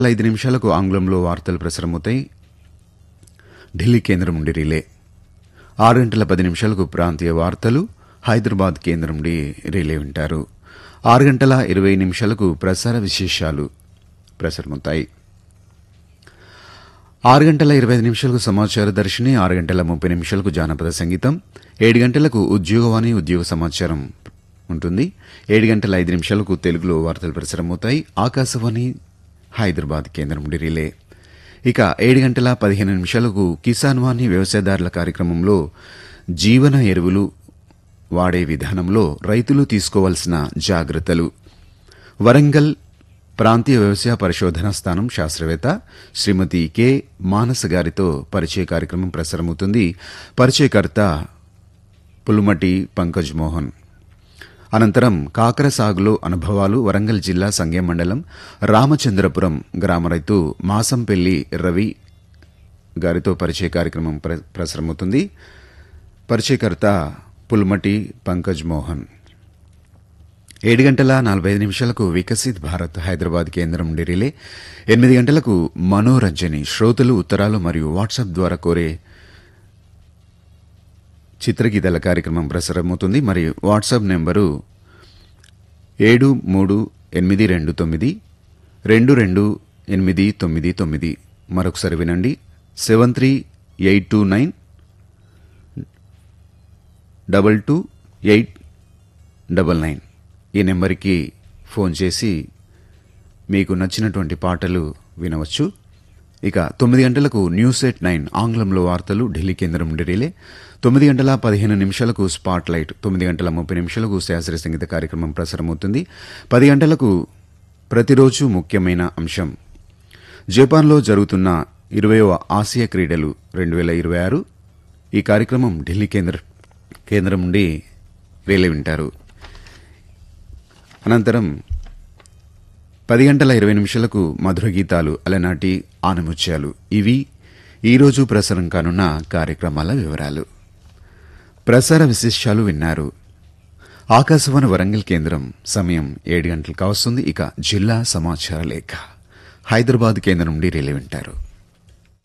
ఐదు నిమిషాలకు ఆంగ్లంలో వార్తలు ప్రసారమవుతాయి ఢిల్లీ కేంద్రం నుండి రిలే ఆరు గంటల పది నిమిషాలకు ప్రాంతీయ వార్తలు హైదరాబాద్ కేంద్రం నుండి రిలే వింటారు ఆరు గంటల ఇరవై నిమిషాలకు ప్రసార విశేషాలు ప్రసారమవుతాయి ఆరు గంటల ఇరవై ఐదు నిమిషాలకు సమాచార దర్శిని ఆరు గంటల ముప్పై నిమిషాలకు జానపద సంగీతం ఏడు గంటలకు ఉద్యోగవాణి ఉద్యోగ సమాచారం ఉంటుంది ఏడు గంటల ఐదు నిమిషాలకు తెలుగులో వార్తలు ప్రసారమవుతాయి ఆకాశవాణి హైదరాబాద్ కేంద్రం నుండి రిలే ఇక ఏడు గంటల పదిహేను నిమిషాలకు కిసాన్ వాణి వ్యవసాయదారుల కార్యక్రమంలో జీవన ఎరువులు వాడే విధానంలో రైతులు తీసుకోవాల్సిన జాగ్రత్తలు వరంగల్ ప్రాంతీయ వ్యవసాయ పరిశోధన స్థానం శాస్త్రవేత్త శ్రీమతి కె మానస గారితో పరిచయ కార్యక్రమం ప్రసారమవుతుంది పరిచయకర్త పులుమటి పంకజ్ మోహన్ అనంతరం కాకర సాగులో అనుభవాలు వరంగల్ జిల్లా సంగెం మండలం రామచంద్రపురం గ్రామ రైతు మాసంపెల్లి రవి గారితో పరిచయ కార్యక్రమం ప్ర- ప్రసారమవుతుంది పరిచయకర్త పుల్మటి పంకజ్ మోహన్ ఏడు గంటల నలభై ఐదు నిమిషాలకు వికసిత్ భారత్ హైదరాబాద్ కేంద్రం నుండి రిలే ఎనిమిది గంటలకు మనోరంజని శ్రోతలు ఉత్తరాలు మరియు వాట్సాప్ ద్వారా కోరే చిత్రగీతల కార్యక్రమం ప్రసారమవుతుంది మరియు వాట్సాప్ నెంబరు ఏడు మూడు ఎనిమిది రెండు తొమ్మిది రెండు రెండు ఎనిమిది తొమ్మిది తొమ్మిది మరొకసారి వినండి seven three eight two nine double two eight double nine ఈ నెంబర్కి ఫోన్ చేసి మీకు నచ్చినటువంటి పాటలు వినవచ్చు ఇక తొమ్మిది గంటలకు న్యూస్ ఎట్ నైన్ ఆంగ్లంలో వార్తలు ఢిల్లీ కేంద్రం నుండి రిలే తొమ్మిది గంటల పదిహేను నిమిషాలకు స్పాట్ లైట్ తొమ్మిది గంటల ముప్పై నిమిషాలకు శాస్త్రీయ సంగీత కార్యక్రమం ప్రసారమవుతుంది పది గంటలకు ప్రతిరోజు ముఖ్యమైన అంశం జపాన్లో జరుగుతున్న ఇరవయవ ఆసియా క్రీడలు రెండు వేల ఇరవై ఆరు ఈ కార్యక్రమం ఢిల్లీ కేంద్ర కేంద్రం నుండి రేలే వింటారు అనంతరం పది గంటల ఇరవై నిమిషాలకు మధుర గీతాలు అలనాటి ఆనముత్యాలు ఇవి ఈరోజు ప్రసారం కానున్న కార్యక్రమాల వివరాలు ప్రసార విశేషాలు విన్నారు ఆకాశవాణి వరంగల్ కేంద్రం సమయం ఏడు గంటలకు కావస్తుంది ఇక జిల్లా సమాచార లేఖ హైదరాబాద్ కేంద్రం నుండి రిలే వింటారు